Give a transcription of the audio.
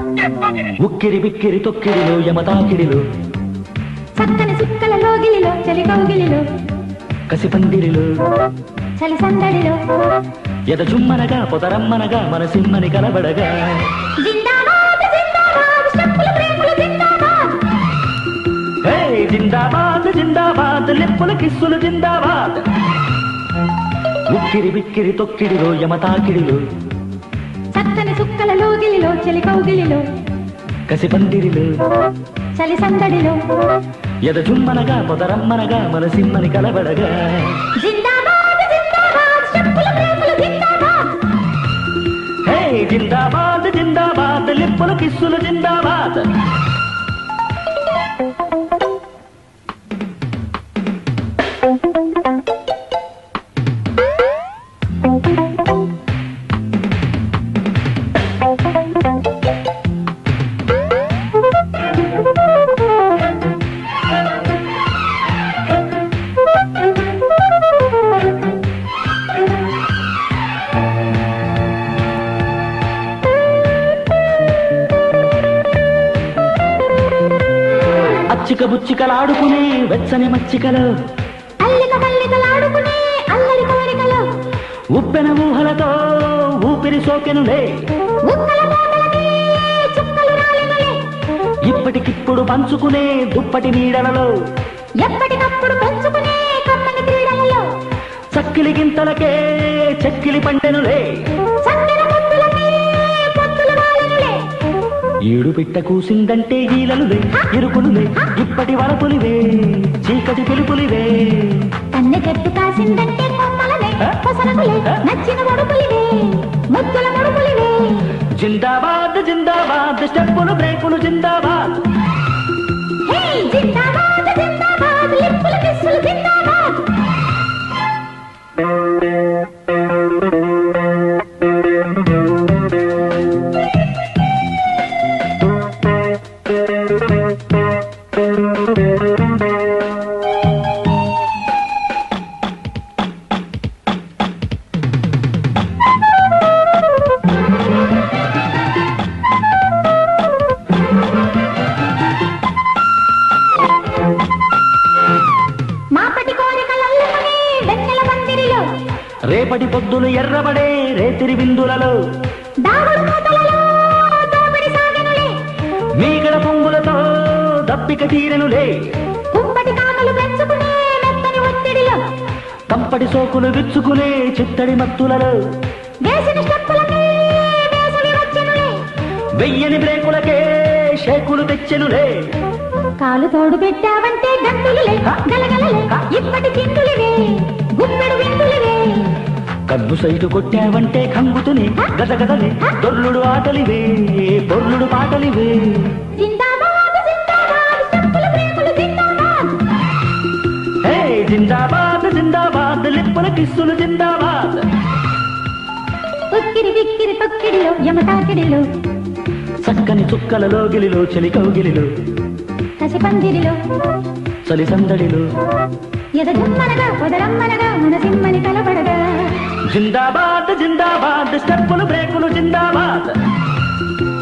ఉక్కిరి బిక్కిరి తొక్కిడిలో యమతాకిడిలో చక్కని సుక్కల లోగిలిలో చలి కౌగిలిలో కసిపందిరిలో చలి సందడిలో ఎద జుమ్మనగా పొదరమ్మనగా మన సిమ్మని కలబడగా జిందాబాద్ జిందాబాద్ స్టెప్పులు బ్రేకులు జిందాబాద్ హే జిందాబాద్ జిందాబాద్ లిప్పుల కిస్సులు జిందాబాద్ ఉక్కిరి బిక్కిరి తొక్కిడిలో యమతాకిడిలో చక్కని సుక్కల లోగిలిలో చలి కౌగిలిలో కసిపందిరిలో చలి సందడిలో ఎద జుమ్మనగా పొదరమ్మనగా మన సిమ్మని కలబడగా జిందాబాద్ జిందాబాద్ స్టెప్పులు బ్రేకులు జిందాబాద్ హే జిందాబాద్ జిందాబాద్ లిప్పుల కిస్సులు జిందాబాద్ అచ్చిక బుచ్చికలాడుకునే వెచ్చని మచ్చికలు అల్లిక మల్లికలాడుకునే అల్లరి కోరికలో ఉప్పెన ఊహలతో ఊపిరి సోకెనులే ఉక్కల మోతలకి చుక్కలు రాలినలే ఇప్పటికిప్పుడు పంచుకునే దుప్పటి నీడలలో ఎప్పటికప్పుడు పెంచుకునే కమ్మని క్రీడలలో చక్కిలి గింతలకే చెక్కిలి పండెనులే చక్కెర పొత్తులకి పొత్తులు వాలినులే ఈడు పిట్ట కూసిందంటే ఈలలులే ఇరుకులులే ఇప్పటి వరపులివే చీకటి పిలుపులివే కన్నె చెట్టు కాసిందంటే కొమ్మలనే పొసలకులే నచ్చిన మడుపులివే ముద్దుల మడుపులివే జిందాబాద్ జిందాబాద్ స్టెప్పులు బ్రేకులు జిందాబాద్ హే జిందాబాద్ జిందాబాద్ లిప్పుల కిస్సులు జిందాబాద్ మాపటి కోరికలల్లుకుని వెన్నెల మందిరిలో రేపటి పొద్దులు ఎర్రబడే రేతిరి బిందులలో దాగుడు మూతలలో దోపిడి సాగెనులే మీగడ పొంగులతో దప్పిక తీరెనులే కుంపటి కామలు పెంచుకునే మెత్తని ఒత్తిడిలో కంపటి సోకులు విచ్చుకునే చిత్తడి మత్తులలో వేసిన స్టెప్పులకి వేసవి వచ్చెనులే వెయ్యని బ్రేకులకే షేకులు తెచ్చెనులే కాలు తోడు పెట్టావంటే గంతులులే గలగలలే ఇప్పటి చిందులివే గుప్పెడు విందులివే కన్ను సైటు కొట్టావంటే కంగుతునే గదగదలే దొర్లుడు ఆటలివే బొర్లుడు పాటలివే జిందాబాద్ జిందాబాద్ స్టెప్పుల బ్రేకులు జిందాబాద్ హే జిందాబాద్ జిందాబాద్ లిప్పుల కిస్సులు జిందాబాద్ ఉక్కిరి బిక్కిరి తొక్కిడిలో యమతాకిడిలో చక్కని చుక్కలలో గిలిలో చలి కౌగిలిలో కసిపందిరిలో చలి సందడిలో ఎదజమ్మనగా పొదరమ్మనగా మనసిమ్మని కలబడగా జిందాబాద్ జిందాబాద్ స్టెప్పులు బ్రేకులు జిందాబాద్